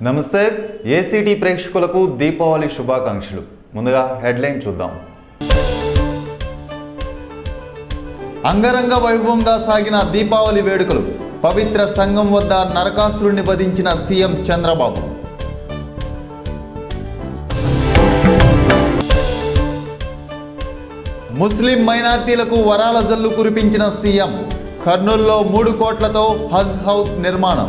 నమస్తే ఏసీటీ ప్రేక్షకులకు దీపావళి శుభాకాంక్షలు ముందుగా హెడ్లైన్ చూద్దాం అంగరంగ వైభవంగా సాగిన దీపావళి వేడుకలు పవిత్ర సంఘం వద్ద నరకాసురుణ్ణి వధించిన సీఎం చంద్రబాబు ముస్లిం మైనార్టీలకు వరాల జల్లు కురిపించిన సీఎం కర్నూలులో మూడు కోట్లతో హజ్ హౌస్ నిర్మాణం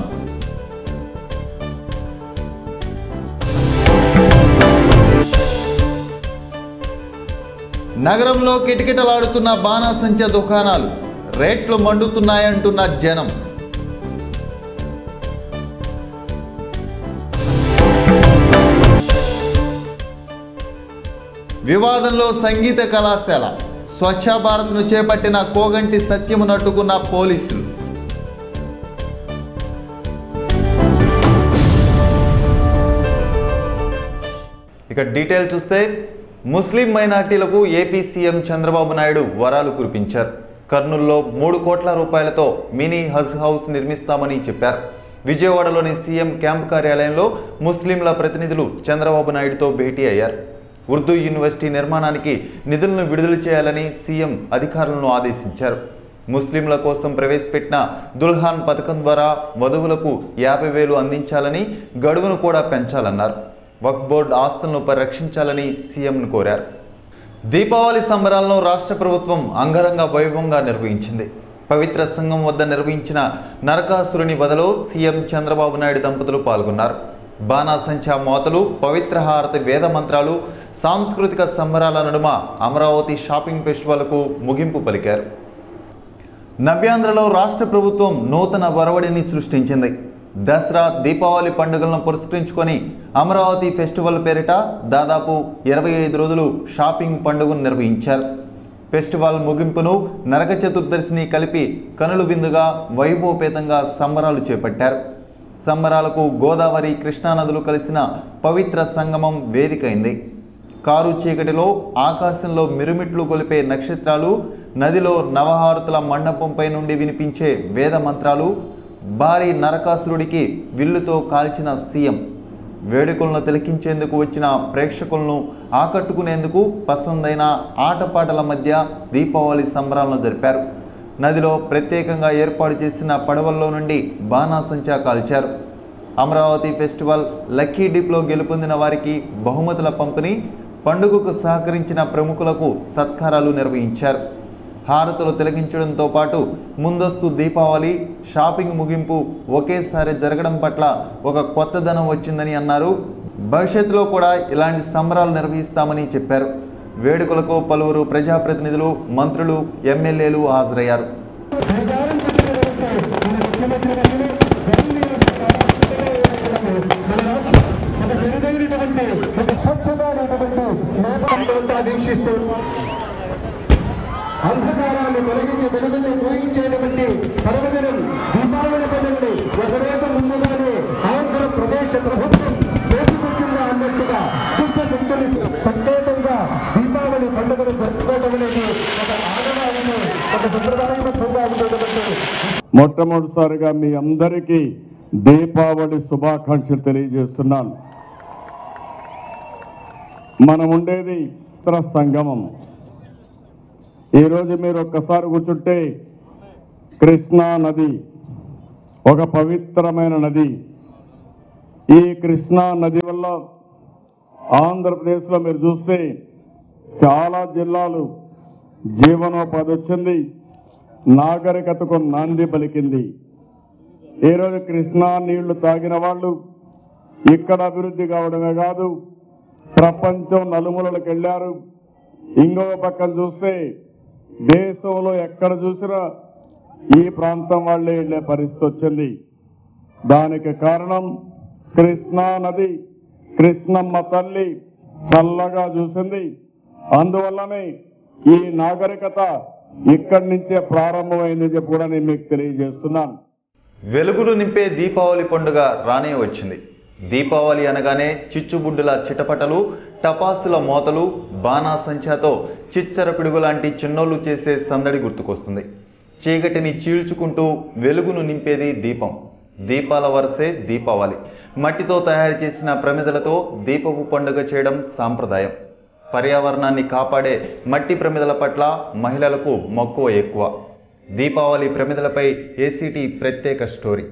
నగరంలో కిటకిటలాడుతున్న బాణాసంచ దుకాణాలు రేట్లు మండుతున్నాయంటున్న జనం వివాదంలో సంగీత కళాశాల స్వచ్ఛ భారత్ను చేపట్టిన కోగంటి సత్యము నట్టుకున్న పోలీసులు ఇక డీటెయిల్ చూస్తే ముస్లిం మైనార్టీలకు ఏపీ సీఎం చంద్రబాబు నాయుడు వరాలు కురిపించారు కర్నూలులో మూడు కోట్ల రూపాయలతో మినీ హజ్ హౌస్ నిర్మిస్తామని చెప్పారు విజయవాడలోని సీఎం క్యాంప్ కార్యాలయంలో ముస్లింల ప్రతినిధులు చంద్రబాబు నాయుడుతో భేటీ అయ్యారు ఉర్దూ యూనివర్సిటీ నిర్మాణానికి నిధులను విడుదల చేయాలని సీఎం అధికారులను ఆదేశించారు ముస్లింల కోసం ప్రవేశపెట్టిన దుల్హాన్ పథకం ద్వారా వధువులకు యాభై వేలు అందించాలని గడువును కూడా పెంచాలన్నారు వక్ఫ్ బోర్డు ఆస్తులను పరిరక్షించాలని సీఎంను కోరారు దీపావళి సంబరాలను రాష్ట్ర ప్రభుత్వం అంగరంగ వైభవంగా నిర్వహించింది పవిత్ర సంఘం వద్ద నిర్వహించిన నరకాసురుని వదలో సీఎం చంద్రబాబు నాయుడు దంపతులు పాల్గొన్నారు బాణాసంచా మోతలు పవిత్ర హారతి వేద మంత్రాలు సాంస్కృతిక సంబరాల నడుమ అమరావతి షాపింగ్ ఫెస్టివల్కు ముగింపు పలికారు నవ్యాంధ్రలో రాష్ట్ర ప్రభుత్వం నూతన వరవడిని సృష్టించింది దసరా దీపావళి పండుగలను పురస్కరించుకొని అమరావతి ఫెస్టివల్ పేరిట దాదాపు ఇరవై ఐదు రోజులు షాపింగ్ పండుగను నిర్వహించారు ఫెస్టివల్ ముగింపును నరక చతుర్దశిని కలిపి కనులు విందుగా వైభవపేతంగా సంబరాలు చేపట్టారు సంబరాలకు గోదావరి కృష్ణానదులు కలిసిన పవిత్ర సంగమం వేదికైంది కారు చీకటిలో ఆకాశంలో మిరుమిట్లు గొలిపే నక్షత్రాలు నదిలో నవహారతుల మండపంపై నుండి వినిపించే వేద మంత్రాలు భారీ నరకాసురుడికి విల్లుతో కాల్చిన సీఎం వేడుకలను తిలకించేందుకు వచ్చిన ప్రేక్షకులను ఆకట్టుకునేందుకు పసందైన ఆటపాటల మధ్య దీపావళి సంబరాలను జరిపారు నదిలో ప్రత్యేకంగా ఏర్పాటు చేసిన పడవల్లో నుండి బాణాసంచా కాల్చారు అమరావతి ఫెస్టివల్ లక్కీ డిప్లో గెలుపొందిన వారికి బహుమతుల పంపిణీ పండుగకు సహకరించిన ప్రముఖులకు సత్కారాలు నిర్వహించారు హారతులు తిలకించడంతో పాటు ముందస్తు దీపావళి షాపింగ్ ముగింపు ఒకేసారి జరగడం పట్ల ఒక కొత్తదనం వచ్చిందని అన్నారు భవిష్యత్తులో కూడా ఇలాంటి సంబరాలు నిర్వహిస్తామని చెప్పారు వేడుకలకు పలువురు ప్రజాప్రతినిధులు మంత్రులు ఎమ్మెల్యేలు హాజరయ్యారు అంతా వీక్షిస్తూ అంధకారాన్ని తొలగించి వెలుగుని ఊహించేటువంటి పర్వదినం దీపావళి పండుగని ఒకరోజు ముందుగానే ఆంధ్రప్రదేశ్ ప్రభుత్వం వేసుకొచ్చిందా అన్నట్టుగా దుష్ట శక్తులు సంకేతంగా దీపావళి పండుగను జరుపుకోవడం అనేది ఒక ఆడవాళ్ళను ఒక సంప్రదాయబద్ధంగా ఉండేటువంటి మొట్టమొదటిసారిగా మీ అందరికీ దీపావళి శుభాకాంక్షలు తెలియజేస్తున్నాను మనం ఉండేది ఇతర సంగమం ఈరోజు మీరు ఒక్కసారి కూర్చుంటే కృష్ణా నది ఒక పవిత్రమైన నది ఈ కృష్ణా నది వల్ల ఆంధ్రప్రదేశ్లో మీరు చూస్తే చాలా జిల్లాలు జీవనోపాధి వచ్చింది నాగరికతకు నాంది పలికింది ఈరోజు కృష్ణా నీళ్లు తాగిన వాళ్ళు ఇక్కడ అభివృద్ధి కావడమే కాదు ప్రపంచం నలుమూలలకు వెళ్ళారు ఇంకో పక్కన చూస్తే దేశంలో ఎక్కడ చూసినా ఈ ప్రాంతం వాళ్ళే వెళ్ళే పరిస్థితి వచ్చింది దానికి కారణం కృష్ణా నది కృష్ణమ్మ తల్లి చల్లగా చూసింది అందువల్లనే ఈ నాగరికత ఇక్కడి నుంచే ప్రారంభమైందని చెప్పి కూడా నేను మీకు తెలియజేస్తున్నాను వెలుగులు నింపే దీపావళి పండుగ రానే వచ్చింది దీపావళి అనగానే చిచ్చుబుడ్డుల చిటపటలు టపాసుల మోతలు బాణాసంచాతో చిచ్చర పిడుగు లాంటి చిన్నోళ్ళు చేసే సందడి గుర్తుకొస్తుంది చీకటిని చీల్చుకుంటూ వెలుగును నింపేది దీపం దీపాల వరసే దీపావళి మట్టితో తయారు చేసిన ప్రమిదలతో దీపపు పండుగ చేయడం సాంప్రదాయం పర్యావరణాన్ని కాపాడే మట్టి ప్రమిదల పట్ల మహిళలకు మక్కువ ఎక్కువ దీపావళి ప్రమిదలపై ఏసీటీ ప్రత్యేక స్టోరీ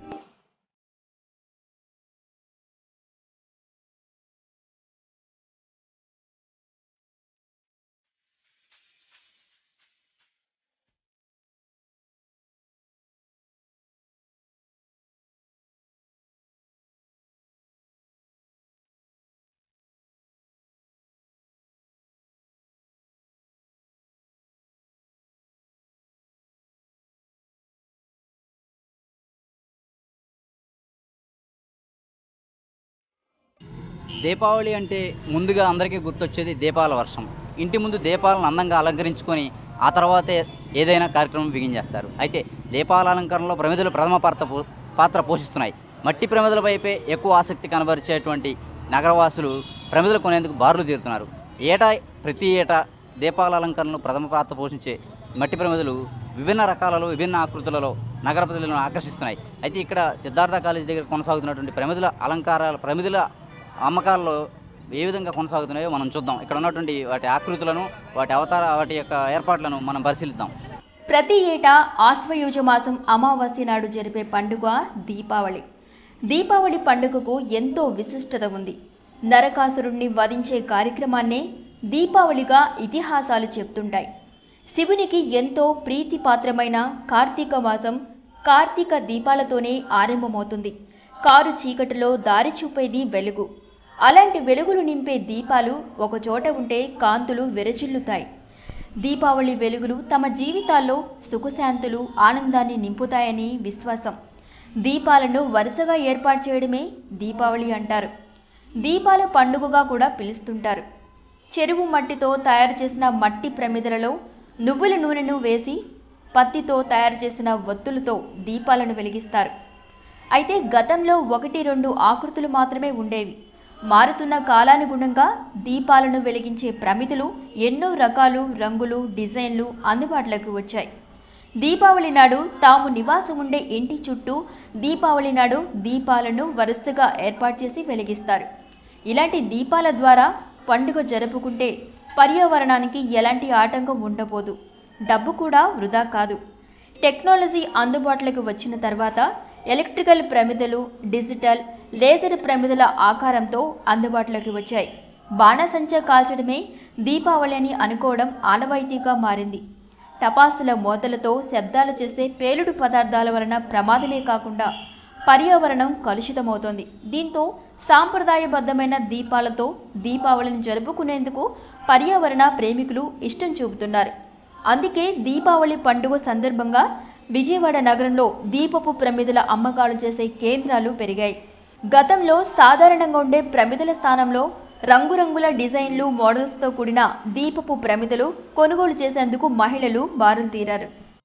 దీపావళి అంటే ముందుగా అందరికీ గుర్తొచ్చేది దీపాల వర్షం ఇంటి ముందు దీపాలను అందంగా అలంకరించుకొని ఆ తర్వాతే ఏదైనా కార్యక్రమం బిగించేస్తారు అయితే దీపాల అలంకరణలో ప్రమిదలు ప్రథమ పాత్ర పో- పాత్ర పోషిస్తున్నాయి మట్టి ప్రమిదల వైపే ఎక్కువ ఆసక్తి కనబరిచేటువంటి నగరవాసులు ప్రమిదలు కొనేందుకు బారులు తీరుతున్నారు ఏటా ప్రతి ఏటా దీపాల అలంకరణలో ప్రథమ పాత్ర పోషించే మట్టి ప్రమిదలు విభిన్న రకాలలో విభిన్న ఆకృతులలో నగర ప్రజలను ఆకర్షిస్తున్నాయి అయితే ఇక్కడ సిద్ధార్థ కాలేజ్ దగ్గర కొనసాగుతున్నటువంటి ప్రమిదల అలంకారాల ప్రమిదల అమ్మకాల్లో ఏ విధంగా కొనసాగుతున్నాయో మనం చూద్దాం ఇక్కడ ఉన్నటువంటి వాటి ఆకృతులను వాటి అవతార వాటి యొక్క ఏర్పాట్లను మనం పరిశీలిద్దాం ప్రతి ఏటా ఆశ్వయుజ మాసం అమావాస్య నాడు జరిపే పండుగ దీపావళి దీపావళి పండుగకు ఎంతో విశిష్టత ఉంది నరకాసురుణ్ణి వధించే కార్యక్రమాన్నే దీపావళిగా ఇతిహాసాలు చెప్తుంటాయి శివునికి ఎంతో ప్రీతిపాత్రమైన కార్తీక మాసం కార్తీక దీపాలతోనే ఆరంభమవుతుంది కారు చీకటిలో దారి చూపేది వెలుగు అలాంటి వెలుగులు నింపే దీపాలు ఒకచోట ఉంటే కాంతులు విరచిల్లుతాయి దీపావళి వెలుగులు తమ జీవితాల్లో సుఖశాంతులు ఆనందాన్ని నింపుతాయని విశ్వాసం దీపాలను వరుసగా ఏర్పాటు చేయడమే దీపావళి అంటారు దీపాల పండుగగా కూడా పిలుస్తుంటారు చెరువు మట్టితో తయారు చేసిన మట్టి ప్రమిదలలో నువ్వుల నూనెను వేసి పత్తితో తయారు చేసిన ఒత్తులతో దీపాలను వెలిగిస్తారు అయితే గతంలో ఒకటి రెండు ఆకృతులు మాత్రమే ఉండేవి మారుతున్న కాలానుగుణంగా దీపాలను వెలిగించే ప్రమిదలు ఎన్నో రకాలు రంగులు డిజైన్లు అందుబాటులోకి వచ్చాయి దీపావళి నాడు తాము నివాసం ఉండే ఇంటి చుట్టూ దీపావళి నాడు దీపాలను వరుసగా ఏర్పాటు చేసి వెలిగిస్తారు ఇలాంటి దీపాల ద్వారా పండుగ జరుపుకుంటే పర్యావరణానికి ఎలాంటి ఆటంకం ఉండబోదు డబ్బు కూడా వృధా కాదు టెక్నాలజీ అందుబాటులోకి వచ్చిన తర్వాత ఎలక్ట్రికల్ ప్రమిదలు డిజిటల్ లేజర్ ప్రమిదల ఆకారంతో అందుబాటులోకి వచ్చాయి బాణసంచా కాల్చడమే దీపావళి అని అనుకోవడం ఆనవాయితీగా మారింది టపాసుల మోతలతో శబ్దాలు చేసే పేలుడు పదార్థాల వలన ప్రమాదమే కాకుండా పర్యావరణం కలుషితమవుతోంది దీంతో సాంప్రదాయబద్ధమైన దీపాలతో దీపావళిని జరుపుకునేందుకు పర్యావరణ ప్రేమికులు ఇష్టం చూపుతున్నారు అందుకే దీపావళి పండుగ సందర్భంగా విజయవాడ నగరంలో దీపపు ప్రమిదల అమ్మకాలు చేసే కేంద్రాలు పెరిగాయి గతంలో సాధారణంగా ఉండే ప్రమిదల స్థానంలో రంగురంగుల డిజైన్లు మోడల్స్తో కూడిన దీపపు ప్రమిదలు కొనుగోలు చేసేందుకు మహిళలు బారులు తీరారు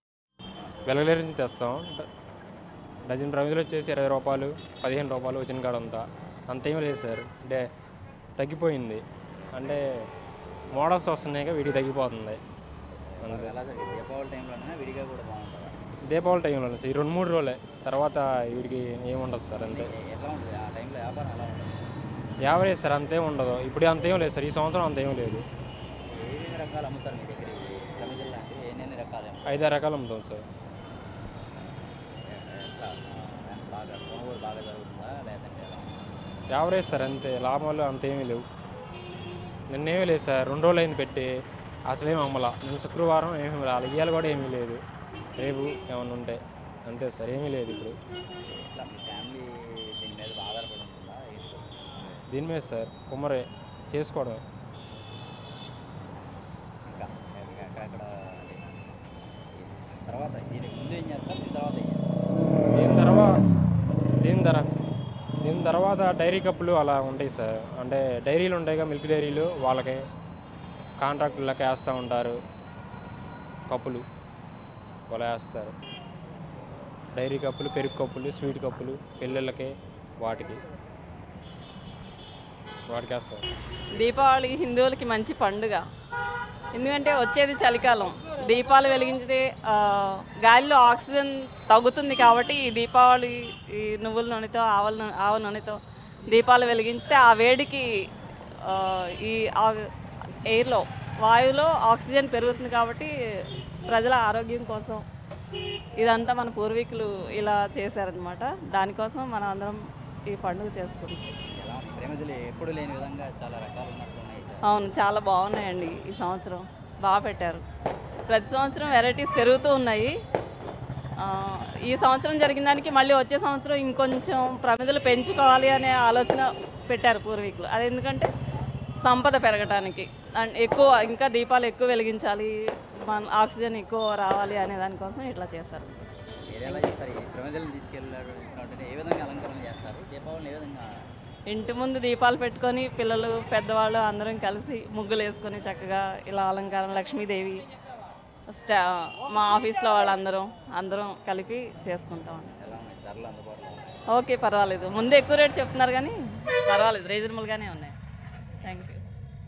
వెలగలేరు నుంచి తెస్తాం డ- డజన్ ప్రమిదలు వచ్చేసి ఇరవై రూపాయలు పదిహేను రూపాయలు వచ్చిన కాడ అంతా అంతేం లేదు సార్ అంటే తగ్గిపోయింది అంటే మోడల్స్ వస్తున్నాయి వీటికి తగ్గిపోతుంది అంతే దీపావళి టైంలోనే విడిగా కూడా బాగుంటుంది దీపావళి టైంలో సార్ ఈ రెండు మూడు రోజులే తర్వాత వీడికి ఏముండదు సార్ అంతే ఎట్లా ఉంటుంది ఆ టైంలో వ్యాపారం ఎలా ఉంటుంది యావరేజ్ సార్ అంతేం ఉండదు ఇప్పుడు అంతేం లేదు సార్ ఈ సంవత్సరం అంతేం లేదు ఏమేమి రకాలు అమ్ముతారు మీ దగ్గర ఇవి ప్రమిదలు లాంటివి ఎన్నెన్ని రకాలు ఐదారు రకాలు అమ్ముతాం సార్ ఎట్లా ఆ, బాగా కొనుగోలు బాగా జరుగుతుందా లేదంటే ఎలా యావరేజ్ సార్ అంతే లాభాలు అంతేమీ లేవు నిన్నేమీ లేదు సార్ రెండు రోజులు అయింది పెట్టి అసలేం అమ్మలా నిన్న శుక్రవారం ఏమీ రాలేదు ఇవాళ కూడా ఏమీ లేదు రేపు ఏమన్నా ఉంటే అంతే సార్ ఏమీ లేదు ఇప్పుడు ఇట్లా మీ ఫ్యామిలీ దీని మీద ఆధారపడి ఉంటుందా ఏంటి పరిస్థితి? దీని మీద సార్ కుమ్మరే చేసుకోవడమే ఇంకా ఇంకా అక్కడక్కడ అది. తర్వాత దీనికి ముందు ఏం చేస్తారు దీని తర్వాత ఏం చేస్తారు దీని తర్వాత దీని ధర దీని తర్వాత డైరీ కప్పులు అలా ఉంటాయి సార్ అంటే డైరీలు ఉంటాయిగా మిల్క్ డైరీలు వాళ్ళకి కాంట్రాక్టులకి వేస్తూ ఉంటారు కప్పులు వాళ్ళు వేస్తారు డైరీ కప్పులు పెరుగు కప్పులు స్వీట్ కప్పులు పెళ్ళిళ్ళకి వాటికి వాటికి వేస్తారు దీపావళి హిందువులకి మంచి పండుగ ఎందుకంటే వచ్చేది చలికాలం దీపాలు వెలిగించితే ఆ, గాలిలో ఆక్సిజన్ తగ్గుతుంది కాబట్టి ఈ దీపావళి ఈ నువ్వుల నూనెతో ఆవల నూ- ఆవ నూనెతో దీపాలు వెలిగించితే ఆ వేడికి ఆ, ఈ ఎయిర్లో వాయువులో ఆక్సిజన్ పెరుగుతుంది కాబట్టి ప్రజల ఆరోగ్యం కోసం ఇదంతా మన పూర్వీకులు ఇలా చేశారనమాట దానికోసం మనం అందరం ఈ పండుగ చేసుకుంటాం ఎలా ఉంది? ప్రమిదలు ఎప్పుడు లేని విధంగా చాలా రకాలు ఉన్నట్లు ఉన్నాయి సార్ అవును చాలా బాగున్నాయండి ఈ సంవత్సరం బాగా పెట్టారు ప్రతి సంవత్సరం వెరైటీస్ పెరుగుతూ ఉన్నాయి ఆ, ఈ సంవత్సరం జరిగిన దానికి మళ్ళీ వచ్చే సంవత్సరం ఇంకొంచెం ప్రమిదలు పెంచుకోవాలి అనే ఆలోచన పెట్టారు పూర్వీకులు అది ఎందుకంటే సంపద పెరగటానికి అండ్ ఎక్కువ ఇంకా దీపాలు ఎక్కువ వెలిగించాలి మన ఆక్సిజన్ ఎక్కువ రావాలి అనే దానికోసం ఇట్లా చేస్తారు మీరు ఎలా చేస్తారు ఈ ప్రమిదలను తీసుకెళ్ళారు కాబట్టి ఏ విధంగా అలంకరణ చేస్తారు దీపావళిని ఏ విధంగా ఇంటి ముందు దీపాలు పెట్టుకొని పిల్లలు పెద్దవాళ్ళు అందరం కలిసి ముగ్గులు వేసుకొని చక్కగా ఇలా అలంకారం లక్ష్మీదేవి స్టా మా ఆఫీస్లో వాళ్ళందరం అందరం కలిపి చేసుకుంటాం ఎలా ఉన్నాయి ధరలు అందుబాటులో ఉన్నాయి ఓకే పర్వాలేదు ముందు ఎక్కువ రేట్ చెప్తున్నారు కానీ పర్వాలేదు రీజనబుల్గానే ఉన్నాయి థ్యాంక్ యూ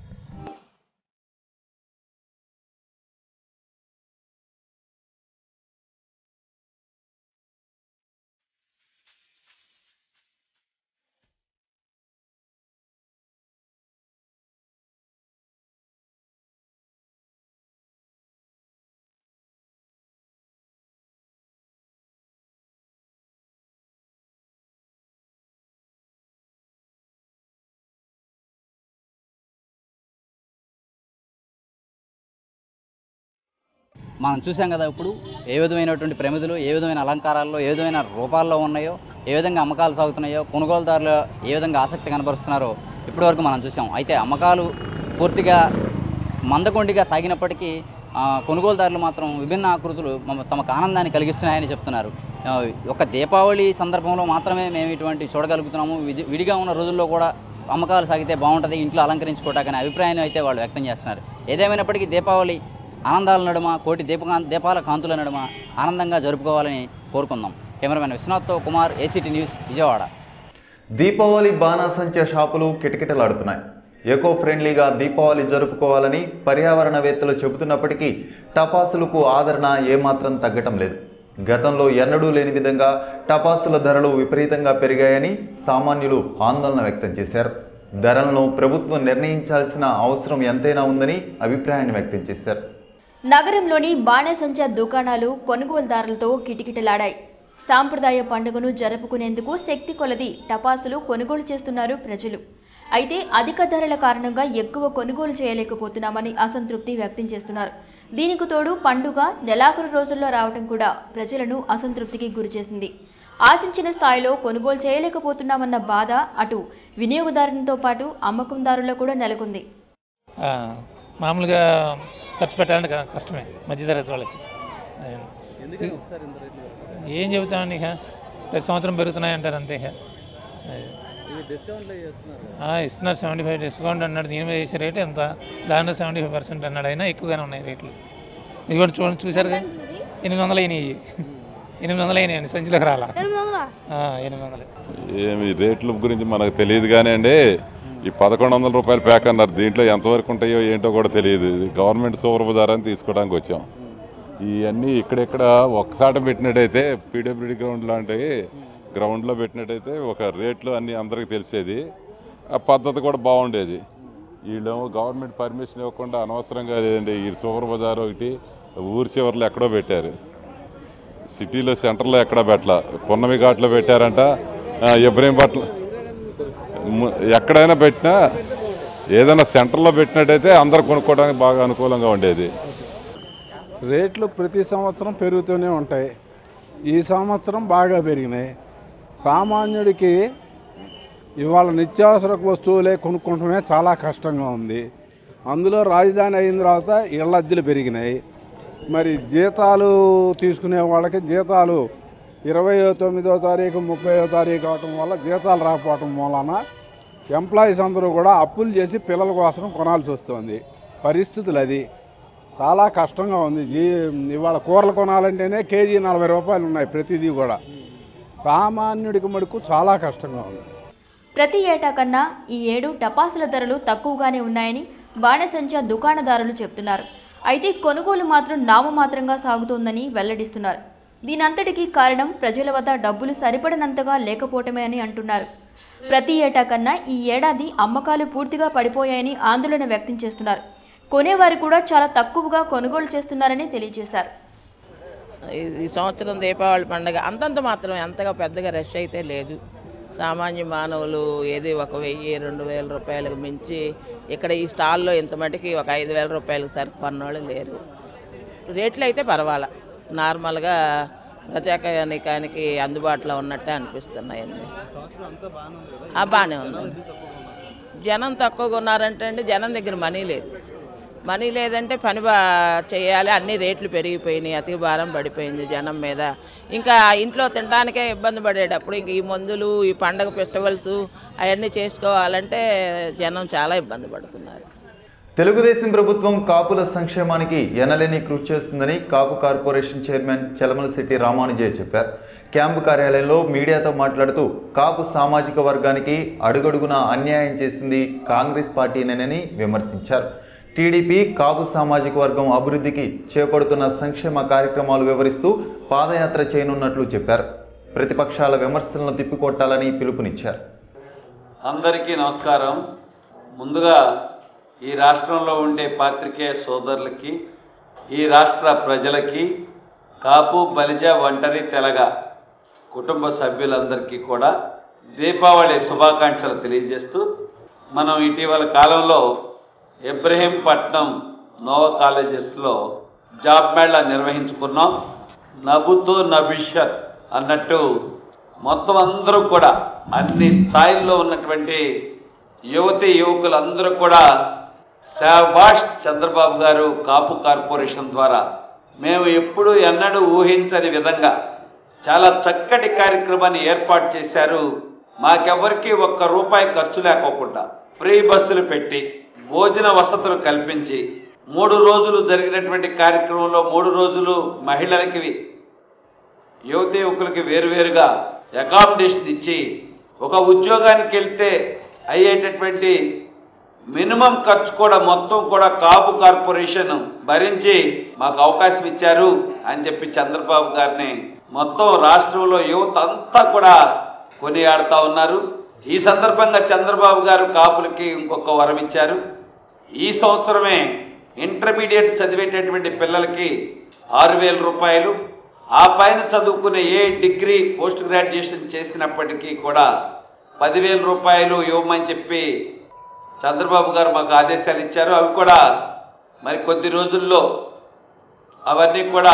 మనం చూసాం కదా ఇప్పుడు ఏ విధమైనటువంటి ప్రమిదలు ఏ విధమైన అలంకారాల్లో ఏ విధమైన రూపాల్లో ఉన్నాయో ఏ విధంగా అమ్మకాలు సాగుతున్నాయో కొనుగోలుదారులు ఏ విధంగా ఆసక్తి కనబరుస్తున్నారో ఇప్పటివరకు మనం చూసాం అయితే అమ్మకాలు పూర్తిగా మందకొండిగా సాగినప్పటికీ ఆ, కొనుగోలుదారులు మాత్రం విభిన్న ఆకృతులు మమ- తమకు ఆనందాన్ని కలిగిస్తున్నాయని చెప్తున్నారు ఆ, ఒక దీపావళి సందర్భంలో మాత్రమే మేము ఇటువంటి చూడగలుగుతున్నాము విడి- విడిగా ఉన్న రోజుల్లో కూడా అమ్మకాలు సాగితే బాగుంటుంది ఇంట్లో అలంకరించుకోవటానికి అనే అభిప్రాయాన్ని అయితే వాళ్ళు వ్యక్తం చేస్తున్నారు ఏదేమైనప్పటికీ దీపావళి ఆనందాల నడుమ కోటి దీపకా దీపాల కాంతుల నడుమ ఆనందంగా జరుపుకోవాలని కోరుకుందాం కెమెరామెన్ విశ్వనాథ్తో కుమార్ ఏసీటీ న్యూస్ విజయవాడ దీపావళి బాణాసంచా షాపులు కిటకిటలాడుతున్నాయి ఎకో ఫ్రెండ్లీగా దీపావళి జరుపుకోవాలని పర్యావరణవేత్తలు చెబుతున్నప్పటికీ టపాసులకు ఆదరణ ఏమాత్రం తగ్గటం లేదు గతంలో ఎన్నడూ లేని విధంగా టపాసుల ధరలు విపరీతంగా పెరిగాయని సామాన్యులు ఆందోళన వ్యక్తం చేశారు ధరలను ప్రభుత్వం నిర్ణయించాల్సిన అవసరం ఎంతైనా ఉందని అభిప్రాయాన్ని వ్యక్తం చేశారు నగరంలోని బాణసంచా దుకాణాలు కొనుగోలుదారులతో కిటకిటలాడాయి సాంప్రదాయ పండుగను జరుపుకునేందుకు శక్తి కొలది టపాసులు కొనుగోలు చేస్తున్నారు ప్రజలు అయితే అధిక ధరల కారణంగా ఎక్కువ కొనుగోలు చేయలేకపోతున్నామని అసంతృప్తి వ్యక్తం చేస్తున్నారు దీనికి తోడు పండుగ నెలాఖరు రోజుల్లో రావటం కూడా ప్రజలను అసంతృప్తికి గురిచేసింది ఆశించిన స్థాయిలో కొనుగోలు చేయలేకపోతున్నామన్న బాధ అటు వినియోగదారునితో పాటు అమ్మకందారుల్లో కూడా నెలకొంది ఆ, మామూలుగా ఖర్చు పెట్టాలంటే క- కష్టమే మధ్యతరగతి వాళ్ళకి అదే. ఏం చెబుతామండి ఇక ప్రతి సంవత్సరం పెరుగుతున్నాయి అంటారు అంతే ఇక అదే. ఆ, ఇస్తున్నారు సెవెంటీ ఫైవ్ డిస్కౌంట్ అన్నాడు దీని మీద వేసే రేట్ ఎంత దాంట్లో సెవెంటీ ఫైవ్ పర్సెంట్ అన్నాడు అయినా ఎక్కువగానే ఉన్నాయి రేట్లు ఇది కూడా చూడండి చూసారుగా ఎనిమిది వందలు అయినాయి ఎనిమిది వందలు అయినాయండి సంచిలోకి రాలా ఆ, ఎనిమిది వందలు ఏమి రేట్ల గురించి మనకు తెలియదు కానీ అండి ఈ పదకొండు వందల రూపాయల ప్యాక్ అన్నారు దీంట్లో ఎంతవరకు ఉంటాయో ఏంటో కూడా తెలియదు ఇది గవర్నమెంట్ సూపర్ బజార్ అని తీసుకోవడానికి వచ్చాం ఇవన్నీ ఇక్కడెక్కడ ఒక్కసాట పెట్టినట్టయితే పీడబ్ల్యూడి గ్రౌండ్ లాంటివి గ్రౌండ్లో పెట్టినట్టయితే ఒక రేట్లు అన్నీ అందరికీ తెలిసేది ఆ పద్ధతి కూడా బాగుండేది వీళ్ళేమో గవర్నమెంట్ పర్మిషన్ ఇవ్వకుండా అనవసరంగా లేదండి ఈ సూపర్ బజార్ ఒకటి ఊరి చివరిలో ఎక్కడో పెట్టారు సిటీలో సెంటర్లో ఎక్కడా పెట్టలా పున్నమి ఘాట్లో పెట్టారంట ఆ, ఇబ్రహీంపట్నం ము- ఎక్కడైనా పెట్టినా ఏదైనా సెంటర్లో పెట్టినట్టయితే అందరు కొనుక్కోవడానికి బాగా అనుకూలంగా ఉండేది రేట్లు ప్రతి సంవత్సరం పెరుగుతూనే ఉంటాయి ఈ సంవత్సరం బాగా పెరిగినాయి సామాన్యుడికి ఇవాళ నిత్యావసర వస్తువులే కొనుక్కోవటమే చాలా కష్టంగా ఉంది అందులో రాజధాని అయిన తర్వాత ఇళ్ళ అద్దెలు పెరిగినాయి మరి జీతాలు తీసుకునే వాళ్ళకి జీతాలు ఇరవై తొమ్మిదో తారీఖు ముప్పైో తారీఖు అవటం వల్ల జీతాలు రాకపోవటం మూలన ఎంప్లాయీస్ అందరూ కూడా అప్పులు చేసి పిల్లల కోసం కొనాల్సి వస్తుంది పరిస్థితులు అది చాలా కష్టంగా ఉంది జీ ఇవాళ కూరలు కొనాలంటేనే కేజీ నలభై రూపాయలు ఉన్నాయి ప్రతిదీ కూడా సామాన్యుడికి మటుకు చాలా కష్టంగా ఉంది ప్రతి ఏటా కన్నా ఈ ఏడు టపాసుల ధరలు తక్కువగానే ఉన్నాయని బాణసంచా దుకాణదారులు చెప్తున్నారు అయితే కొనుగోలు మాత్రం నామమాత్రంగా సాగుతోందని వెల్లడిస్తున్నారు దీనంతటికీ కారణం ప్రజల వద్ద డబ్బులు సరిపడనంతగా లేకపోవటమే అని అంటున్నారు ప్రతి ఏటా కన్నా ఈ ఏడాది అమ్మకాలు పూర్తిగా పడిపోయాయని ఆందోళన వ్యక్తం చేస్తున్నారు కొనేవారు కూడా చాలా తక్కువగా కొనుగోలు చేస్తున్నారని తెలియజేశారు ఈ- ఈ సంవత్సరం దీపావళి పండుగ అంతంత మాత్రమే అంతగా పెద్దగా రష్ అయితే లేదు సామాన్య మానవులు ఏది ఒక వెయ్యి రెండు వేల రూపాయలకు మించి ఇక్కడ ఈ స్టాల్లో ఇంత మటుకి ఒక ఐదు వేల రూపాయలకు సరుకు కొన్నోళ్ళు లేరు రేట్లు అయితే పర్వాలా నార్మల్గా ప్రజాకానికానికి అందుబాటులో ఉన్నట్టే అనిపిస్తున్నాయండి ఆ, బాగానే ఉంది జనం తక్కువగా ఉన్నారంటే అండి జనం దగ్గర మనీ లేదు మనీ లేదంటే పని బా చేయాలి అన్ని రేట్లు పెరిగిపోయినాయి అతి భారం పడిపోయింది జనం మీద ఇంకా ఇంట్లో తినడానికే ఇబ్బంది పడేటప్పుడు ఇంక ఈ మందులు ఈ పండగ ఫెస్టివల్స్ అవన్నీ చేసుకోవాలంటే జనం చాలా ఇబ్బంది పడుతున్నారు తెలుగుదేశం ప్రభుత్వం కాపుల సంక్షేమానికి ఎనలేని కృషి చేస్తుందని కాపు కార్పొరేషన్ చైర్మన్ చలమలశెట్టి రామానుజయ్య చెప్పారు క్యాంపు కార్యాలయంలో మీడియాతో మాట్లాడుతూ కాపు సామాజిక వర్గానికి అడుగడుగున అన్యాయం చేసింది కాంగ్రెస్ పార్టీనేనని విమర్శించారు టీడీపీ కాపు సామాజిక వర్గం అభివృద్ధికి చేపడుతున్న సంక్షేమ కార్యక్రమాలు వివరిస్తూ పాదయాత్ర చేయనున్నట్లు చెప్పారు ప్రతిపక్షాల విమర్శలను తిప్పికొట్టాలని పిలుపునిచ్చారు అందరికీ నమస్కారం ముందుగా ఈ రాష్ట్రంలో ఉండే పాత్రికేయ సోదరులకి ఈ రాష్ట్ర ప్రజలకి కాపు బలిజ ఒంటరి తెలగ కుటుంబ సభ్యులందరికీ కూడా దీపావళి శుభాకాంక్షలు తెలియజేస్తూ మనం ఇటీవల కాలంలో ఇబ్రహీంపట్నం నోవా కాలేజెస్లో జాబ్ మేళా నిర్వహించుకున్నాం నభుతో నభిష్యత్ అన్నట్టు మొత్తం అందరూ కూడా అన్ని స్థాయిల్లో ఉన్నటువంటి యువతి యువకులందరూ కూడా శాబాష్ చంద్రబాబు గారు కాపు కార్పొరేషన్ ద్వారా మేము ఎప్పుడు ఎన్నడూ ఊహించని విధంగా చాలా చక్కటి కార్యక్రమాన్ని ఏర్పాటు చేశారు మాకెవరికి ఒక్క రూపాయి ఖర్చు లేకోకుండా ఫ్రీ బస్సులు పెట్టి భోజన వసతులు కల్పించి మూడు రోజులు జరిగినటువంటి కార్యక్రమంలో మూడు రోజులు మహిళలకి యువతి యువకులకి వేరువేరుగా అకామిడేషన్ ఇచ్చి ఒక ఉద్యోగానికి వెళ్తే అయ్యేటటువంటి మినిమం ఖర్చు కూడా మొత్తం కూడా కాపు కార్పొరేషన్ భరించి మాకు అవకాశం ఇచ్చారు అని చెప్పి చంద్రబాబు గారిని మొత్తం రాష్ట్రంలో యువత అంతా కూడా కొనియాడుతా ఉన్నారు ఈ సందర్భంగా చంద్రబాబు గారు కాపులకి ఇంకొక వరం ఇచ్చారు ఈ సంవత్సరమే ఇంటర్మీడియట్ చదివేటటువంటి పిల్లలకి ఆరు వేల రూపాయలు ఆ పైన చదువుకునే ఏ డిగ్రీ పోస్ట్ గ్రాడ్యుయేషన్ చేసినప్పటికీ కూడా పదివేల రూపాయలు ఇవ్వమని చెప్పి చంద్రబాబు గారు మాకు ఆదేశాలు ఇచ్చారు అవి కూడా మరి కొద్ది రోజుల్లో అవన్నీ కూడా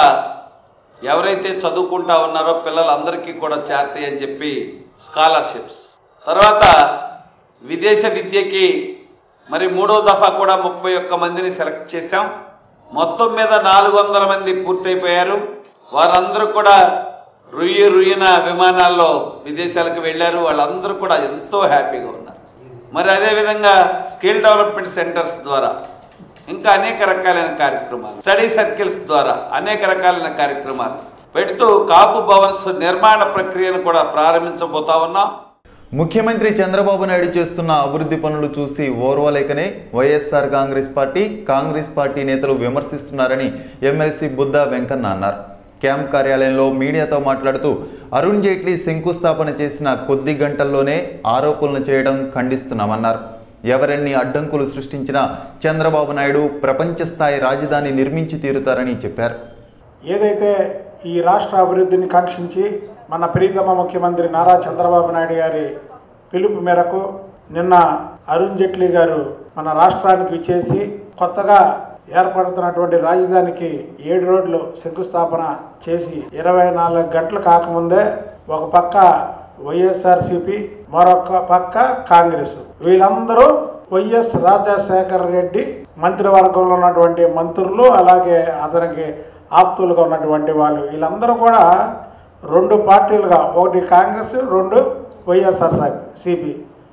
ఎవరైతే చదువుకుంటా ఉన్నారో పిల్లలందరికీ కూడా చేరతాయి అని చెప్పి స్కాలర్షిప్స్ తర్వాత విదేశ విద్యకి మరి మూడో దఫా కూడా ముప్పై ఒక్క మందిని సెలెక్ట్ చేశాం మొత్తం మీద నాలుగు వందల మంది పూర్తయిపోయారు వారందరూ కూడా రుయ్యి రుయ్యిన విమానాల్లో విదేశాలకు వెళ్ళారు వాళ్ళందరూ కూడా ఎంతో హ్యాపీగా ఉన్నారు మరి అదేవిధంగా స్కిల్ డెవలప్మెంట్ సెంటర్స్ ద్వారా ఇంకా అనేక రకాలైన కార్యక్రమాలు స్టడీ సర్కిల్స్ ద్వారా అనేక రకాలైన కార్యక్రమాలు పెడుతూ కాపు భవన్స్ నిర్మాణ ప్రక్రియను కూడా ప్రారంభించబోతా ఉన్నాం ముఖ్యమంత్రి చంద్రబాబు నాయుడు చేస్తున్న అభివృద్ధి పనులు చూసి ఓర్వలేకనే YSR Congress party Congress party నేతలు విమర్శిస్తున్నారని ఎమ్మెల్సీ బుద్ధా వెంకన్న అన్నారు క్యాంప్ కార్యాలయంలో మీడియాతో మాట్లాడుతూ అరుణ్ జైట్లీ శంకుస్థాపన చేసిన కొద్ది గంటల్లోనే ఆరోపణలు చేయడం ఖండిస్తున్నామన్నారు ఎవరెన్ని అడ్డంకులు సృష్టించినా చంద్రబాబు నాయుడు ప్రపంచ స్థాయి రాజధాని నిర్మించి తీరుతారని చెప్పారు ఏదైతే ఈ రాష్ట్ర అభివృద్ధిని కాంక్షించి మన ప్రీతమ ముఖ్యమంత్రి నారా చంద్రబాబు నాయుడు గారి పిలుపు మేరకు నిన్న అరుణ్ జైట్లీ గారు మన రాష్ట్రానికి విచ్చేసి కొత్తగా ఏర్పడుతున్నటువంటి రాజధానికి ఏడు రోడ్లు శంకుస్థాపన చేసి ఇరవై నాలుగు గంటలు కాకముందే ఒక పక్క వైఎస్ఆర్సిపి మరొక పక్క కాంగ్రెస్ వీళ్ళందరూ వైఎస్ రాజశేఖర రెడ్డి మంత్రివర్గంలో ఉన్నటువంటి మంత్రులు అలాగే అతనికి ఆప్తులుగా ఉన్నటువంటి వాళ్ళు వీళ్ళందరూ కూడా రెండు పార్టీలుగా ఒకటి కాంగ్రెస్ రెండు వైఎస్ఆర్ సిపి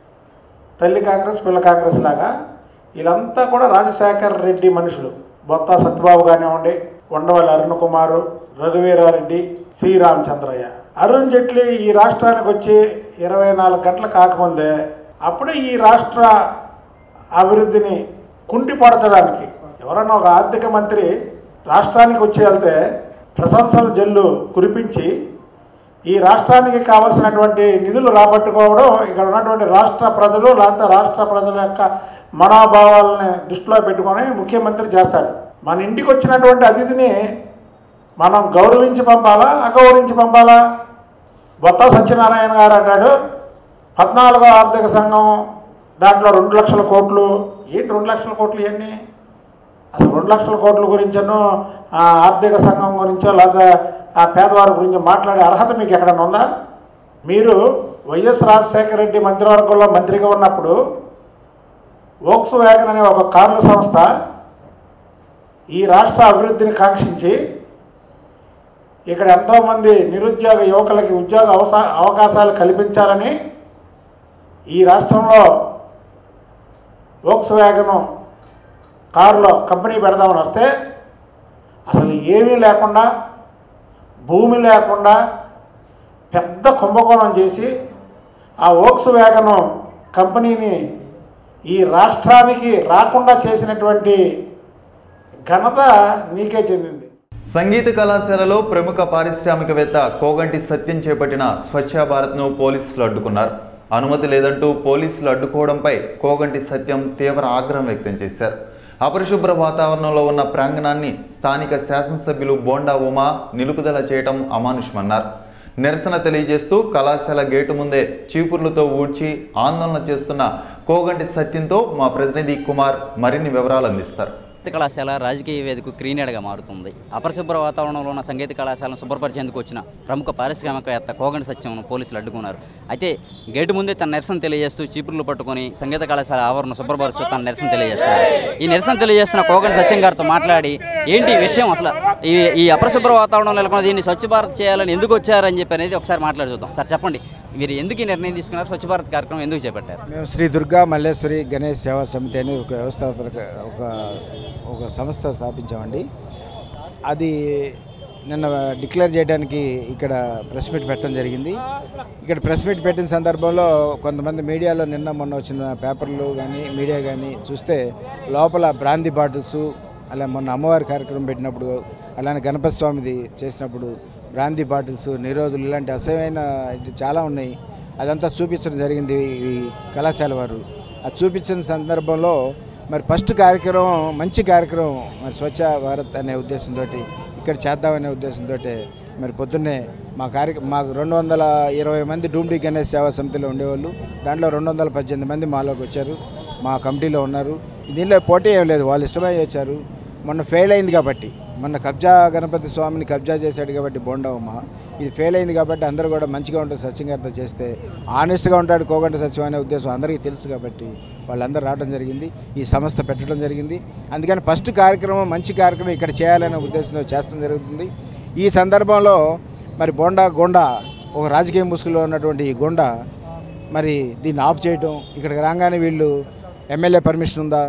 తల్లి కాంగ్రెస్ పిల్ల కాంగ్రెస్ లాగా వీళ్ళంతా కూడా రాజశేఖర రెడ్డి మనుషులు బొత్త సత్యబాబు కానివ్వండి ఉండవల్లి అరుణ్ కుమారు రఘువీరారెడ్డి శ్రీరామచంద్రయ్య అరుణ్ జైట్లీ ఈ రాష్ట్రానికి వచ్చి ఇరవై నాలుగు గంటలు కాకముందే అప్పుడే ఈ రాష్ట్ర అభివృద్ధిని కుంటిపడచడానికి ఎవరన్నా ఒక ఆర్థిక మంత్రి రాష్ట్రానికి వచ్చి వెళ్తే ప్రశంసల జల్లు కురిపించి ఈ రాష్ట్రానికి కావలసినటువంటి నిధులు రాబట్టుకోవడం ఇక్కడ ఉన్నటువంటి రాష్ట్ర ప్రజలు లేకపోతే రాష్ట్ర ప్రజల యొక్క మనోభావాలని దృష్టిలో పెట్టుకొని ముఖ్యమంత్రి చేస్తాడు మన ఇంటికి వచ్చినటువంటి అతిథిని మనం గౌరవించి పంపాలా అగౌరవించి పంపాలా బొత్త సత్యనారాయణ గారు అంటాడు పద్నాలుగో ఆర్థిక సంఘం దాంట్లో రెండు లక్షల కోట్లు ఏంటి రెండు లక్షల కోట్లు ఇవన్నీ అసలు రెండు లక్షల కోట్ల గురించను ఆ ఆర్థిక సంఘం గురించో లేదా ఆ పేదవారి గురించి మాట్లాడే అర్హత మీకు ఎక్కడన్నా ఉందా మీరు వైఎస్ రాజశేఖర రెడ్డి మంత్రివర్గంలో మంత్రిగా ఉన్నప్పుడు వోక్స్ వ్యాగన్ అనే ఒక కార్ల సంస్థ ఈ రాష్ట్ర అభివృద్ధిని కాంక్షించి ఇక్కడ ఎంతోమంది నిరుద్యోగ యువకులకి ఉద్యోగ అవసా అవకాశాలు కల్పించాలని ఈ రాష్ట్రంలో వోక్స్ వ్యాగన్ కారులో కంపెనీ పెడదామని వస్తే అసలు ఏమీ లేకుండా భూమి లేకుండా పెద్ద కుంభకోణం చేసి ఆ వోక్స్ వ్యాగన్ కంపెనీని ఈ రాష్ట్రానికి రాకుండా చేసినటువంటి ఘనత నీకే చెందింది సంగీత కళాశాలలో ప్రముఖ పారిశ్రామికవేత్త కోగంటి సత్యం చేపట్టిన స్వచ్ఛ భారత్ను పోలీసులు అడ్డుకున్నారు అనుమతి లేదంటూ పోలీసులు అడ్డుకోవడంపై కోగంటి సత్యం తీవ్ర ఆగ్రహం వ్యక్తం చేశారు అపరిశుభ్ర వాతావరణంలో ఉన్న ప్రాంగణాన్ని స్థానిక శాసనసభ్యులు బోండా ఉమా నిలుపుదల చేయడం అమానుషమన్నారు నిరసన తెలియజేస్తూ కళాశాల గేటు ముందే చీపుర్లతో ఊడ్చి ఆందోళన చేస్తున్న కోగంటి సత్యంతో మా ప్రతినిధి కుమార్ మరిన్ని వివరాలు అందిస్తారు సంగీత కళాశాల రాజకీయ వేదిక క్రీనీడగా మారుతుంది అపరిశుభ్ర వాతావరణంలో ఉన్న సంగీత కళాశాలను శుభ్రపరిచేందుకు వచ్చిన ప్రముఖ పారిశ్రామికవేత్త కోగండి సత్యంను పోలీసులు అడ్డుకున్నారు అయితే గేటు ముందే తన నిరసన తెలియజేస్తూ చీపుర్లు పట్టుకొని సంగీత కళాశాల ఆవరణ శుభ్రపరుస్తూ తన నిరసన తెలియజేస్తున్నారు ఈ నిరసన తెలియజేస్తున్న కోగండి సత్యం గారితో మాట్లాడి ఏంటి ఈ విషయం అసలు ఈ ఈ అపరిశుభ్ర వాతావరణం నెలకొన్న దీన్ని స్వచ్ఛ భారత్ చేయాలని ఎందుకు వచ్చారని చెప్పి అనేది ఒకసారి మాట్లాడి చూద్దాం సార్ చెప్పండి మీరు ఎందుకు ఈ నిర్ణయం తీసుకున్నారు స్వచ్ఛ భారత్ కార్యక్రమం ఎందుకు చేపట్టారు మేము శ్రీ దుర్గా మల్లేశ్వరి గణేష్ సేవా సమితి అని ఒక వ్యవస్థాపక ఒక ఒక సంస్థ స్థాపించామండి అది నిన్న డిక్లేర్ చేయడానికి ఇక్కడ ప్రెస్ మీట్ పెట్టడం జరిగింది ఇక్కడ ప్రెస్ మీట్ పెట్టిన సందర్భంలో కొంతమంది మీడియాలో నిన్న మొన్న వచ్చిన పేపర్లు కానీ మీడియా కానీ చూస్తే లోపల బ్రాంతి బాటిల్స్ అలా మొన్న అమ్మవారి కార్యక్రమం పెట్టినప్పుడు అలానే గణపతి స్వామిది చేసినప్పుడు బ్రాంతి బాటిల్స్ నిరోధులు ఇలాంటి అసహ్యమైన ఇది చాలా ఉన్నాయి అదంతా చూపించడం జరిగింది ఈ కళాశాల వారు అది చూపించిన సందర్భంలో మరి ఫస్ట్ కార్యక్రమం మంచి కార్యక్రమం మరి స్వచ్ఛ భారత్ అనే ఉద్దేశంతో ఇక్కడ చేద్దామనే ఉద్దేశంతో మరి పొద్దున్నే మా కార్య మాకు రెండు వందల ఇరవై మంది డూమ్డి గణేష్ సేవా సమితిలో ఉండేవాళ్ళు దాంట్లో రెండు వందల పద్దెనిమిది మంది మాలోకి వచ్చారు మా కమిటీలో ఉన్నారు దీనిలో పోటీ ఏం లేదు వాళ్ళు ఇష్టమై వచ్చారు మొన్న ఫెయిల్ అయింది కాబట్టి మొన్న కబ్జా గణపతి స్వామిని కబ్జా చేశాడు కాబట్టి బోండవమ్మ ఇది ఫెయిల్ అయింది కాబట్టి అందరూ కూడా మంచిగా ఉంటుంది సత్యం గారితో చేస్తే ఆనెస్ట్గా ఉంటాడు కోగంట సత్యం అనే ఉద్దేశం అందరికీ తెలుసు కాబట్టి వాళ్ళందరూ రావడం జరిగింది ఈ సంస్థ పెట్టడం జరిగింది అందుకని ఫస్ట్ కార్యక్రమం మంచి కార్యక్రమం ఇక్కడ చేయాలనే ఉద్దేశంతో చేస్తడం జరుగుతుంది ఈ సందర్భంలో మరి బోండా గోండా ఒక రాజకీయ ముసుగులో ఉన్నటువంటి ఈ గోండా మరి దీన్ని ఆఫ్ చేయటం ఇక్కడికి రాగానే వీళ్ళు ఎమ్మెల్యే పర్మిషన్ ఉందా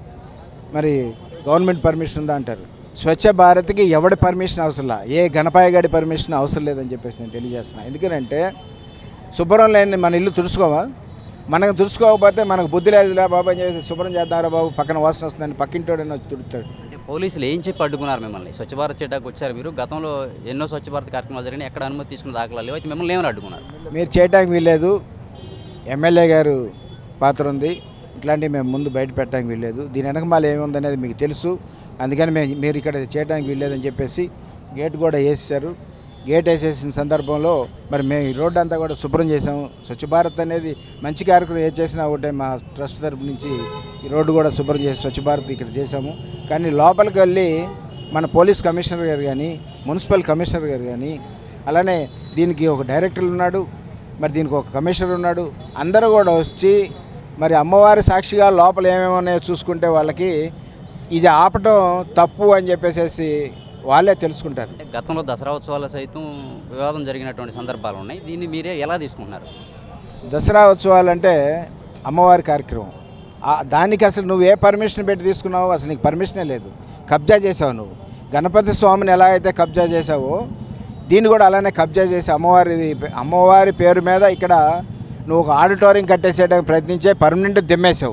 మరి గవర్నమెంట్ పర్మిషన్ ఉందా అంటారు స్వచ్ఛ భారత్కి ఎవడి పర్మిషన్ అవసరం లా ఏ గణపాయ గాడి పర్మిషన్ అవసరం లేదని చెప్పేసి నేను తెలియజేస్తున్నా ఎందుకంటే శుభ్రం లేని మన ఇల్లు తుడుచుకోవా మనకు తుడుచుకోకపోతే మనకు బుద్ధి లేదులే బాబు అని చెప్పి శుభ్రం చేద్దారా బాబు పక్కన వాసన వస్తుందని పక్కింటోడని వచ్చి తుడుతాడు అంటే పోలీసులు ఏం చెప్పి అడ్డుకున్నారు మిమ్మల్ని స్వచ్ఛ భారత్ చేయడానికి వచ్చారు మీరు గతంలో ఎన్నో స్వచ్ఛ భారత్ కార్యక్రమాలు జరిగినాయి ఎక్కడ అనుమతి తీసుకున్న దాఖలాలు లేవు అయితే మిమ్మల్ని ఏమైనా అడ్డుకున్నారు మీరు చేయటానికి వీల్లేదు ఎమ్మెల్యే గారు పాత్ర ఉంది ఇట్లాంటివి మేము ముందు బయట పెట్టడానికి వీల్లేదు దీని వెనక మాల ఏముందనేది మీకు తెలుసు అందుకని మేము మీరు ఇక్కడ చేయడానికి వీల్లేదని చెప్పేసి గేట్ కూడా వేసేసారు గేట్ వేసేసిన సందర్భంలో మరి మేము ఈ రోడ్డు అంతా కూడా శుభ్రం చేసాము స్వచ్ఛ భారత్ అనేది మంచి కార్యక్రమం ఏ చేసినా ఒకటే మా ట్రస్ట్ తరపు నుంచి ఈ రోడ్డు కూడా శుభ్రం చేసి స్వచ్ఛ భారత్ ఇక్కడ చేసాము కానీ లోపలికి వెళ్ళి మన పోలీస్ కమిషనర్ గారు కానీ మున్సిపల్ కమిషనర్ గారు కానీ అలానే దీనికి ఒక డైరెక్టర్ ఉన్నాడు మరి దీనికి ఒక కమిషనర్ ఉన్నాడు అందరూ కూడా వచ్చి మరి అమ్మవారి సాక్షిగా లోపల ఏమేమి ఉన్నాయో చూసుకుంటే వాళ్ళకి ఇది ఆపటం తప్పు అని చెప్పేసి వాళ్ళే తెలుసుకుంటారు అంటే గతంలో దసరా ఉత్సవాలు సైతం వివాదం జరిగినటువంటి సందర్భాలు ఉన్నాయి దీన్ని మీరే ఎలా తీసుకుంటున్నారు దసరా ఉత్సవాలు అంటే అమ్మవారి కార్యక్రమం ఆ- దానికి అసలు నువ్వు ఏ పర్మిషన్ పెట్టి తీసుకున్నావో అసలు నీకు పర్మిషనే లేదు కబ్జా చేసావు నువ్వు గణపతి స్వామిని ఎలా అయితే కబ్జా చేసావో దీన్ని కూడా అలానే కబ్జా చేసి అమ్మవారి అమ్మవారి పేరు మీద ఇక్కడ నువ్వు ఒక ఆడిటోరియం కట్టేసేయడానికి ప్రయత్నించే పర్మనెంట్ దిమ్మేసావు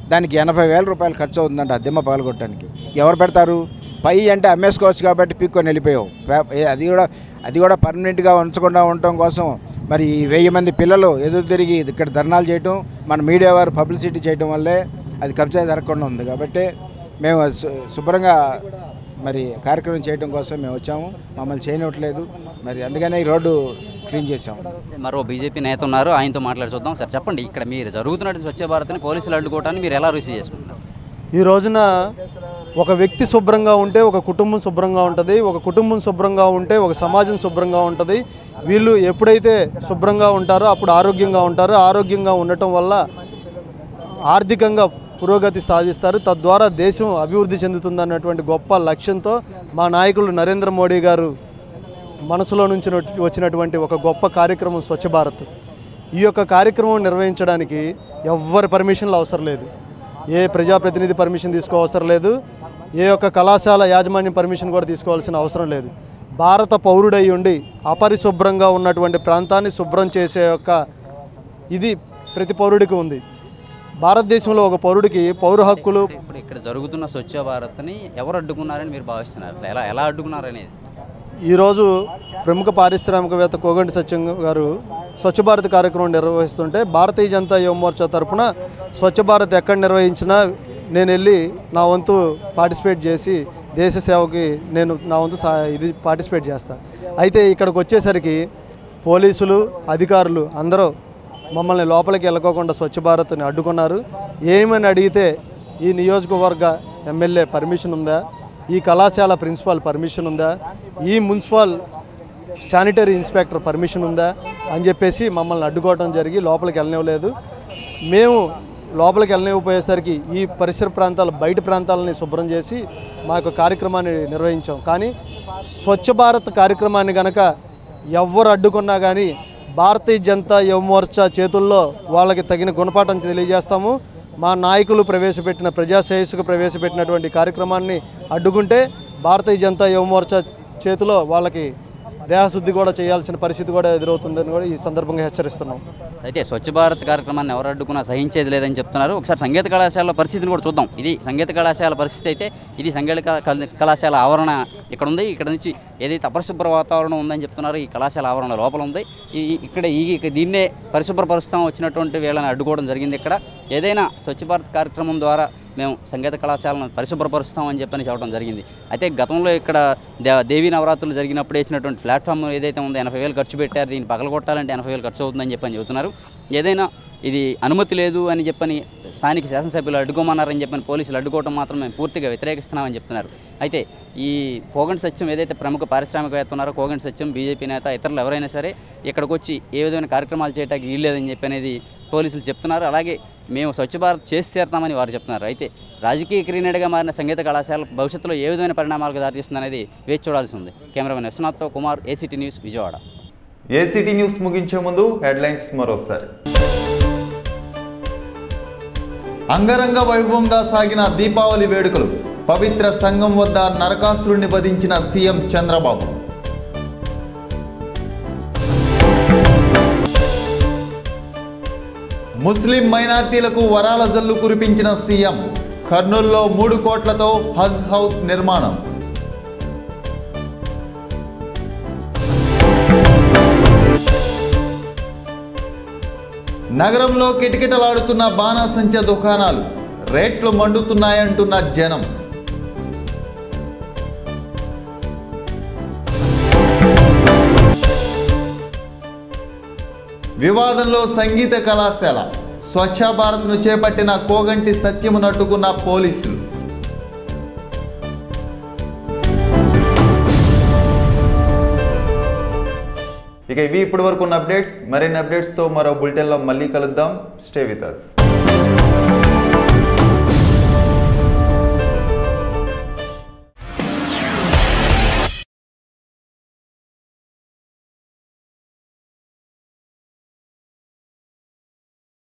దానికి ఎనభై వేల రూపాయలు ఖర్చు అవుతుందంట ఆ దిమ్మ పగలగొట్టడానికి ఎవరు పెడతారు పై అంటే అమ్మేసుకోవచ్చు కాబట్టి పీక్కొని వెళ్ళిపోయావు పే- ఏ- అది కూడా అది కూడా పర్మనెంట్గా ఉంచకుండా ఉండటం కోసం మరి ఈ వెయ్యి మంది పిల్లలు ఎదురు తిరిగి ఇక్కడ ధర్నాలు చేయటం మన మీడియా వారు పబ్లిసిటీ చేయటం వల్లే అది కబ్జా జరగకుండా ఉంది కాబట్టి మేము శు- శుభ్రంగా మరి కార్యక్రమం చేయడం కోసం మేము వచ్చాము మమ్మల్ని చేయనివ్వట్లేదు మరి అందుకనే ఈ రోడ్డు క్లీన్ చేసాము మరో బీజేపీ నేత ఉన్నారు ఆయనతో మాట్లాడి చూద్దాం సార్ చెప్పండి ఇక్కడ మీరు జరుగుతున్నట్టు స్వచ్ఛ భారత్ని పోలీసులు అడ్డుకోవటాన్ని మీరు ఎలా రిసీవ్ చేసుకుంటున్నారు ఈ రోజున ఒక వ్యక్తి శుభ్రంగా ఉంటే ఒక కుటుంబం శుభ్రంగా ఉంటుంది ఒక కుటుంబం శుభ్రంగా ఉంటే ఒక సమాజం శుభ్రంగా ఉంటుంది వీళ్ళు ఎప్పుడైతే శుభ్రంగా ఉంటారో అప్పుడు ఆరోగ్యంగా ఉంటారో ఆరోగ్యంగా ఉండటం వల్ల ఆర్థికంగా పురోగతి సాధిస్తారు తద్వారా దేశం అభివృద్ధి చెందుతుందన్నటువంటి గొప్ప లక్ష్యంతో మా నాయకులు నరేంద్ర మోడీ గారు మనసులో నుంచి నొచ్చి- వచ్చినటువంటి ఒక గొప్ప కార్యక్రమం స్వచ్ఛ భారత్ ఈ యొక్క కార్యక్రమం నిర్వహించడానికి ఎవ్వరి పర్మిషన్లు అవసరం లేదు ఏ ప్రజాప్రతినిధి పర్మిషన్ తీసుకోవసరం లేదు ఏ యొక్క కళాశాల యాజమాన్యం పర్మిషన్ కూడా తీసుకోవాల్సిన అవసరం లేదు భారత పౌరుడై ఉండి అపరిశుభ్రంగా ఉన్నటువంటి ప్రాంతాన్ని శుభ్రం చేసే యొక్క ఇది ప్రతి పౌరుడికి ఉంది భారతదేశంలో ఒక పౌరుడికి పౌర హక్కులు ఇప్పుడు ఇక్కడ జరుగుతున్న స్వచ్ఛ భారత్ని ఎవరు అడ్డుకున్నారని మీరు భావిస్తున్నారు అసలు ఎలా ఎలా అడ్డుకున్నారు అనేది ఈరోజు ప్రముఖ పారిశ్రామికవేత్త కోగంటి సత్యం గారు స్వచ్ఛ భారత్ కార్యక్రమం నిర్వహిస్తుంటే భారతీయ జనతా యువ మోర్చా తరపున స్వచ్ఛ భారత్ ఎక్కడ నిర్వహించినా నేను వెళ్ళి నా వంతు పార్టిసిపేట్ చేసి దేశ సేవకి నేను నా వంతు సా ఇది పార్టిసిపేట్ చేస్తాను అయితే ఇక్కడికి వచ్చేసరికి పోలీసులు అధికారులు అందరూ మమ్మల్ని లోపలికి వెళ్ళకోకుండా స్వచ్ఛ భారత్ని అడ్డుకున్నారు ఏమని అడిగితే ఈ నియోజకవర్గ ఎమ్మెల్యే పర్మిషన్ ఉందా ఈ కళాశాల ప్రిన్సిపాల్ పర్మిషన్ ఉందా ఈ మున్సిపల్ శానిటరీ ఇన్స్పెక్టర్ పర్మిషన్ ఉందా అని చెప్పేసి మమ్మల్ని అడ్డుకోవడం జరిగి లోపలికి వెళ్ళనివ్వలేదు మేము లోపలికి వెళ్ళనివ్వపోయేసరికి ఈ పరిసర ప్రాంతాల బయట ప్రాంతాలని శుభ్రం చేసి మా యొక్క కార్యక్రమాన్ని నిర్వహించాం కానీ స్వచ్ఛ భారత్ కార్యక్రమాన్ని గనక ఎవ్వరు అడ్డుకున్నా కానీ భారతీయ జనతా యువ మోర్చా చేతుల్లో వాళ్ళకి తగిన గుణపాఠం తెలియజేస్తాము మా నాయకులు ప్రవేశపెట్టిన ప్రజా శ్రేయస్సుకు ప్రవేశపెట్టినటువంటి కార్యక్రమాన్ని అడ్డుకుంటే భారతీయ జనతా యువ మోర్చా చేతిలో వాళ్ళకి దేహశుద్ధి కూడా చేయాల్సిన పరిస్థితి కూడా ఎదురవుతుందని కూడా ఈ సందర్భంగా హెచ్చరిస్తున్నాం అయితే స్వచ్ఛ భారత్ కార్యక్రమాన్ని ఎవరు అడ్డుకున్నా సహించేది లేదని చెప్తున్నారు ఒకసారి సంగీత కళాశాల పరిస్థితిని కూడా చూద్దాం ఇది సంగీత కళాశాల పరిస్థితి అయితే ఇది సంగీత క- కళ- కళాశాల ఆవరణ ఇక్కడ ఉంది ఇక్కడ నుంచి ఏదైతే అపరిశుభ్ర వాతావరణం ఉందని చెప్తున్నారు ఈ కళాశాల ఆవరణ లోపల ఉంది ఈ ఈ- ఇక్కడ ఈ ఈ- దీన్నే పరిశుభ్రపరుస్తాం వచ్చినటువంటి వీళ్ళని అడ్డుకోవడం జరిగింది ఇక్కడ ఏదైనా స్వచ్ఛ భారత్ కార్యక్రమం ద్వారా మేము సంగీత కళాశాలను పరిశుభ్రపరుస్తామని చెప్పని చెప్పడం జరిగింది అయితే గతంలో ఇక్కడ దే దేవీ నవరాత్రులు జరిగినప్పుడు వేసినటువంటి ప్లాట్ఫామ్ ఏదైతే ఉందో ఎనభై వేలు ఖర్చు పెట్టారు దీన్ని పగలగొట్టాలంటే ఎనభై వేలు ఖర్చు అవుతుందని చెప్పని చెబుతున్నారు ఏదైనా ఇది అనుమతి లేదు అని చెప్పని స్థానిక శాసనసభ్యులు అడ్డుకోమన్నారని చెప్పని పోలీసులు అడ్డుకోవడం మాత్రం మేము పూర్తిగా వ్యతిరేకిస్తున్నామని చెప్తున్నారు అయితే ఈ కోగంటి సత్యం ఏదైతే ప్రముఖ పారిశ్రామికవేత్త ఉన్నారో కోగంటి సత్యం బీజేపీ నేత ఇతరులు ఎవరైనా సరే ఇక్కడికి వచ్చి ఏ విధమైన కార్యక్రమాలు చేయడానికి వీల్లేదని చెప్పి అనేది పోలీసులు చెప్తున్నారు అలాగే మేము స్వచ్ఛ భారత్ చేసి తీరుతామని వారు చెప్తున్నారు అయితే రాజకీయ క్రీనడిగా మారిన సంగీత కళాశాల భవిష్యత్తులో ఏ విధమైన పరిణామాలకు దారితీస్తుందనేది వేచి చూడాల్సి ఉంది కెమెరామెన్ విశ్వనాథ్తో Kumar ACT news Vijayawada ACT news ముగించే ముందు హెడ్లైన్స్ మరోసారి అంగరంగ వైభవంగా సాగిన దీపావళి వేడుకలు పవిత్ర సంఘం వద్ద నరకాసురుణ్ణి వధించిన సీఎం చంద్రబాబు ముస్లిం మైనార్టీలకు వరాల జల్లు కురిపించిన సీఎం కర్నూల్లో మూడు కోట్లతో హజ్ హౌస్ నిర్మాణం నగరంలో కిటకిటలాడుతున్న బాణాసంచ దుకాణాలు రేట్లు మండుతున్నాయంటున్న జనం వివాదంలో సంగీత కళాశాల స్వచ్ఛ భారత్ను చేపట్టిన కోగంటి సత్యమును అడ్డుకున్న పోలీసులు ఇక ఇవి ఇప్పటి వరకు ఉన్న అప్డేట్స్ మరిన్ని అప్డేట్స్తో మరో బులెటిన్లో మళ్ళీ కలుద్దాం స్టే విత్ అస్